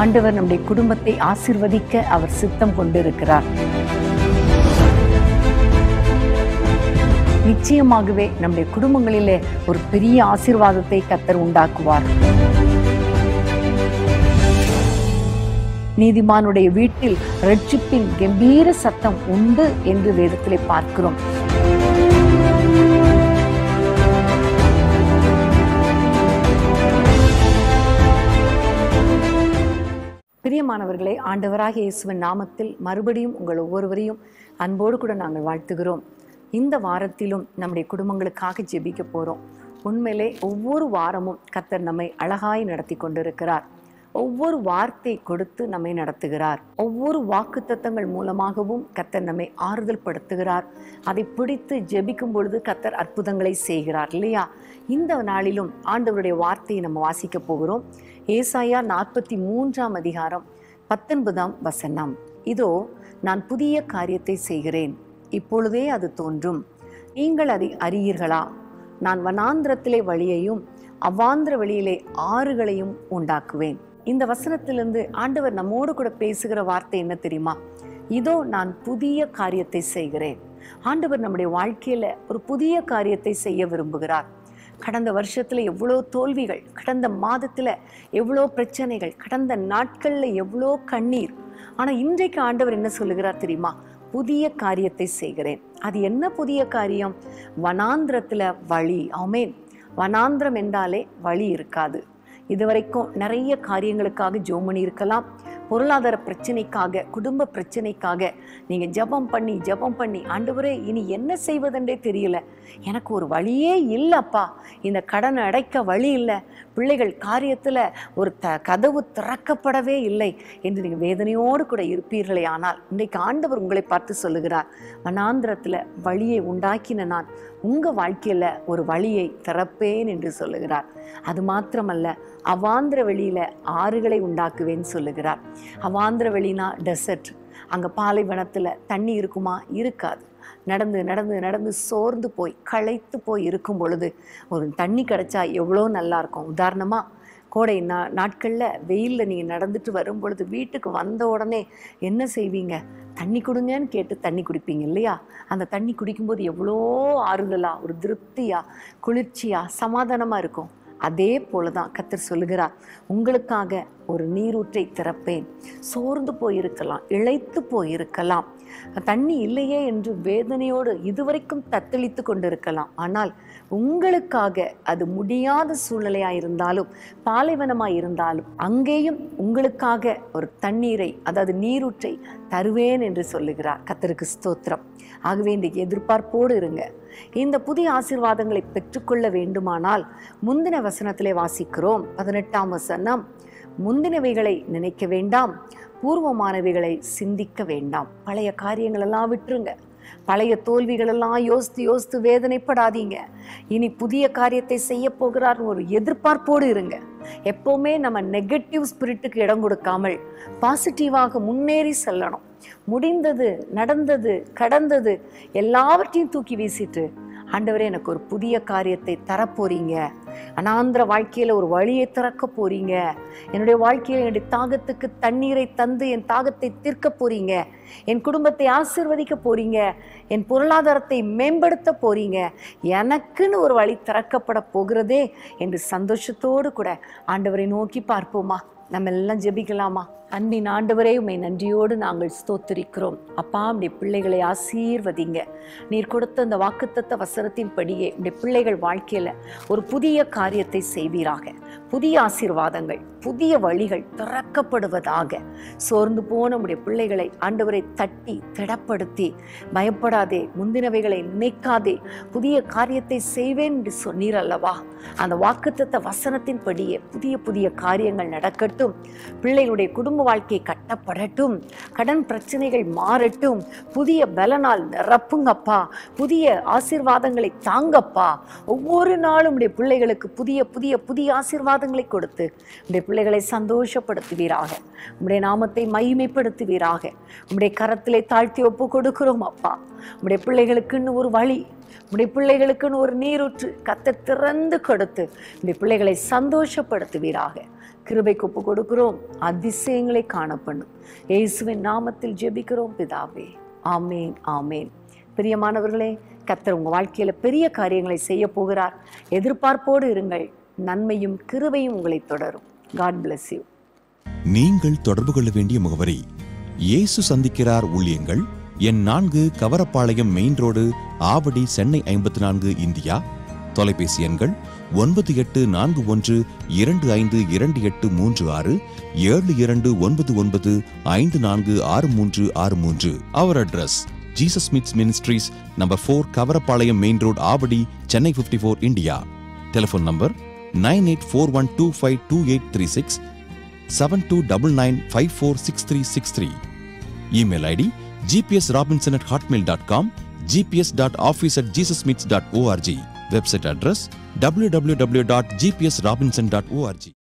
ஆண்டவர் நம்முடைய குடும்பத்தை ஆசிர்வதிக்க அவர் சித்தம் கொண்டிருக்கிறார் நிச்சயமாகவே நம்முடைய குடும்பங்களிலே ஒரு பெரிய ஆசீர்வாதத்தை கத்தர் உண்டாக்குவார் நீதிமானுடைய வீட்டில் ரட்சிப்பின் கம்பீர சத்தம் உண்டு என்று வேதத்திலே பார்க்கிறோம் பிரியமானவர்களே ஆண்டவராக இயேசுவின் நாமத்தில் மறுபடியும் உங்கள் ஒவ்வொருவரையும் அன்போடு கூட நாங்கள் வாழ்த்துகிறோம் இந்த வாரத்திலும் நம்முடைய குடும்பங்களுக்காக ஜெபிக்க போகிறோம் உண்மையிலே ஒவ்வொரு வாரமும் கத்தர் நம்மை அழகாய் நடத்தி கொண்டிருக்கிறார் ஒவ்வொரு வார்த்தை கொடுத்து நம்மை நடத்துகிறார் ஒவ்வொரு வாக்குத்தத்தங்கள் மூலமாகவும் கத்தர் நம்மை ஆறுதல் படுத்துகிறார் அதை பிடித்து ஜெபிக்கும் பொழுது கத்தர் அற்புதங்களை செய்கிறார் இல்லையா இந்த நாளிலும் ஆண்டவருடைய வார்த்தையை நம்ம வாசிக்க போகிறோம் ஏசாயா நாற்பத்தி மூன்றாம் அதிகாரம் பத்தொன்பதாம் வசனம் இதோ நான் புதிய காரியத்தை செய்கிறேன் இப்பொழுதே அது தோன்றும் நீங்கள் அதை அறியீர்களா நான் வனாந்திரத்திலே வழியையும் அவ்வாந்திர வழியிலே ஆறுகளையும் உண்டாக்குவேன் இந்த வசனத்திலிருந்து ஆண்டவர் நம்மோடு கூட பேசுகிற வார்த்தை என்ன தெரியுமா இதோ நான் புதிய காரியத்தை செய்கிறேன் ஆண்டவர் நம்முடைய வாழ்க்கையில ஒரு புதிய காரியத்தை செய்ய விரும்புகிறார் கடந்த வருஷத்துல எவ்வளோ தோல்விகள் கடந்த மாதத்துல எவ்வளோ பிரச்சனைகள் கடந்த நாட்கள்ல எவ்வளோ கண்ணீர் ஆனா இன்றைக்கு ஆண்டவர் என்ன சொல்லுகிறார் தெரியுமா புதிய காரியத்தை செய்கிறேன் அது என்ன புதிய காரியம் வனாந்திரத்துல வழி ஆமேன் வனாந்திரம் என்றாலே வழி இருக்காது இதுவரைக்கும் நிறைய காரியங்களுக்காக ஜோம் பண்ணி இருக்கலாம் பொருளாதார பிரச்சனைக்காக குடும்ப பிரச்சனைக்காக நீங்கள் ஜெபம் பண்ணி ஜெபம் பண்ணி ஆண்டவரே இனி என்ன செய்வதென்றே தெரியல எனக்கு ஒரு வழியே இல்லைப்பா இந்த கடனை அடைக்க வழி இல்லை பிள்ளைகள் காரியத்தில் ஒரு த கதவு திறக்கப்படவே இல்லை என்று நீங்கள் வேதனையோடு கூட இருப்பீர்களே ஆனால் இன்றைக்கு ஆண்டவர் உங்களை பார்த்து சொல்லுகிறார் வனாந்திரத்தில் வழியை உண்டாக்கின நான் உங்கள் வாழ்க்கையில் ஒரு வழியை திறப்பேன் என்று சொல்லுகிறார் அது மாத்திரமல்ல அவாந்திர வெளியில ஆறுகளை உண்டாக்குவேன்னு சொல்லுகிறார் அவாந்திர வெளினா டெசர்ட் அங்கே பாலைவனத்தில் தண்ணி இருக்குமா இருக்காது நடந்து நடந்து நடந்து சோர்ந்து போய் களைத்து போய் இருக்கும் பொழுது ஒரு தண்ணி கிடைச்சா எவ்வளோ நல்லா இருக்கும் உதாரணமாக கோடை நா நாட்களில் வெயிலில் நீங்கள் நடந்துட்டு வரும் பொழுது வீட்டுக்கு வந்த உடனே என்ன செய்வீங்க தண்ணி கொடுங்கன்னு கேட்டு தண்ணி குடிப்பீங்க இல்லையா அந்த தண்ணி குடிக்கும்போது எவ்வளோ ஆறுதலாக ஒரு திருப்தியாக குளிர்ச்சியாக சமாதானமாக இருக்கும் அதே போல தான் கத்தர் சொல்லுகிறார் உங்களுக்காக ஒரு நீரூற்றை திறப்பேன் சோர்ந்து போயிருக்கலாம் இழைத்து போயிருக்கலாம் தண்ணி இல்லையே என்று வேதனையோடு இதுவரைக்கும் தத்தளித்து கொண்டிருக்கலாம் ஆனால் உங்களுக்காக அது முடியாத சூழ்நிலையாக இருந்தாலும் பாலைவனமாக இருந்தாலும் அங்கேயும் உங்களுக்காக ஒரு தண்ணீரை அதாவது நீரூற்றை தருவேன் என்று சொல்லுகிறார் கத்தருக்கு ஸ்தோத்திரம் ஆகவே இன்றைக்கு எதிர்பார்ப்போடு இருங்க இந்த புதிய ஆசீர்வாதங்களை பெற்றுக்கொள்ள வேண்டுமானால் முந்தின வசனத்திலே வாசிக்கிறோம் பதினெட்டாம் வசனம் முந்தினவைகளை நினைக்க வேண்டாம் பூர்வமானவைகளை சிந்திக்க வேண்டாம் பழைய காரியங்களெல்லாம் விட்டுருங்க பழைய தோல்விகளெல்லாம் யோசித்து யோசித்து வேதனைப்படாதீங்க இனி புதிய காரியத்தை செய்ய போகிறார் ஒரு எதிர்பார்ப்போடு இருங்க எப்போவுமே நம்ம நெகட்டிவ் ஸ்பிரிட்டுக்கு இடம் கொடுக்காமல் பாசிட்டிவாக முன்னேறி செல்லணும் முடிந்தது நடந்தது கடந்தது எல்லாவற்றையும் தூக்கி வீசிட்டு ஆண்டவரே எனக்கு ஒரு புதிய காரியத்தை தரப்போறீங்க அனாந்திர வாழ்க்கையில் ஒரு வழியை திறக்க போறீங்க என்னுடைய வாழ்க்கையில் என்னுடைய தாகத்துக்கு தண்ணீரை தந்து என் தாகத்தை தீர்க்க போறீங்க என் குடும்பத்தை ஆசிர்வதிக்க போறீங்க என் பொருளாதாரத்தை மேம்படுத்த போறீங்க எனக்குன்னு ஒரு வழி திறக்கப்பட போகிறதே என்று சந்தோஷத்தோடு கூட ஆண்டவரை நோக்கி பார்ப்போமா நம்ம எல்லாம் ஜெபிக்கலாமா அன்பின் ஆண்டவரே உமை நன்றியோடு நாங்கள் ஸ்தோத்திரிக்கிறோம் அப்பா உடைய பிள்ளைகளை ஆசீர்வதிங்க நீர் கொடுத்த அந்த வாக்குத்தத்த வசனத்தின்படியே உடைய பிள்ளைகள் வாழ்க்கையில ஒரு புதிய காரியத்தை செய்வீராக புதிய ஆசீர்வாதங்கள் புதிய வழிகள் திறக்கப்படுவதாக சோர்ந்து போன உடைய பிள்ளைகளை ஆண்டவரை தட்டி திடப்படுத்தி பயப்படாதே முந்தினவைகளை நினைக்காதே புதிய காரியத்தை செய்வேன் என்று சொன்னீர் அல்லவா அந்த வாக்குத்தத்த வசனத்தின்படியே புதிய புதிய காரியங்கள் நடக்கட்டும் பிள்ளைகளுடைய குடும்ப வாழ்க்கை கட்டப்படட்டும் கடன் பிரச்சனைகள் மாறட்டும் புதிய பலனால் நிரப்புங்கப்பா புதிய ஆசீர்வாதங்களை தாங்கப்பா ஒவ்வொரு நாளும் உடைய பிள்ளைகளுக்கு புதிய புதிய புதிய ஆசீர்வாதங்களை கொடுத்து உடைய பிள்ளைகளை சந்தோஷப்படுத்துவீராக உம்முடைய நாமத்தை மகிமைப்படுத்துவீராக உம்முடைய கரத்திலே தாழ்த்தி ஒப்பு கொடுக்கிறோம் அப்பா உம்முடைய பிள்ளைகளுக்குன்னு ஒரு வழி உடைய பிள்ளைகளுக்குன்னு ஒரு நீரூற்று கத்த திறந்து கொடுத்து உடைய பிள்ளைகளை சந்தோஷப்படுத்துவீராக கிருபைக்கு ஒப்பு கொடுக்கிறோம் அதிசயங்களை காணப்பண்ணும் இயேசுவின் நாமத்தில் ஜெபிக்கிறோம் பிதாவே ஆமேன் ஆமேன் பிரியமானவர்களே கத்தர் உங்க வாழ்க்கையில பெரிய காரியங்களை செய்ய போகிறார் எதிர்பார்ப்போடு இருங்கள் நன்மையும் கிருபையும் உங்களை தொடரும் காட் bless யூ நீங்கள் தொடர்பு கொள்ள வேண்டிய முகவரி இயேசு சந்திக்கிறார் ஊழியங்கள் எண் நான்கு கவரப்பாளையம் மெயின் ரோடு ஆவடி சென்னை ஐம்பத்தி நான்கு இந்தியா தொலைபேசி எண்கள் ஒன்பது எட்டு நான்கு ஒன்று இரண்டு ஐந்து இரண்டு எட்டு மூன்று ஆறு ஏழு இரண்டு ஒன்பது ஒன்பது ஐந்து நான்கு ஆறு மூன்று ஆறு மூன்று அவர் address Jesus meets ministries number four Kavarapalayam main road Avadi Chennai fifty four India telephone number nine eight four one two five two eight three six seven two double nine five four six three six three email ID GPS Robinson at Hotmail dot com GPS dot office at Jesus meets dot O R G website address W W W dot GPS Robinson dot O R G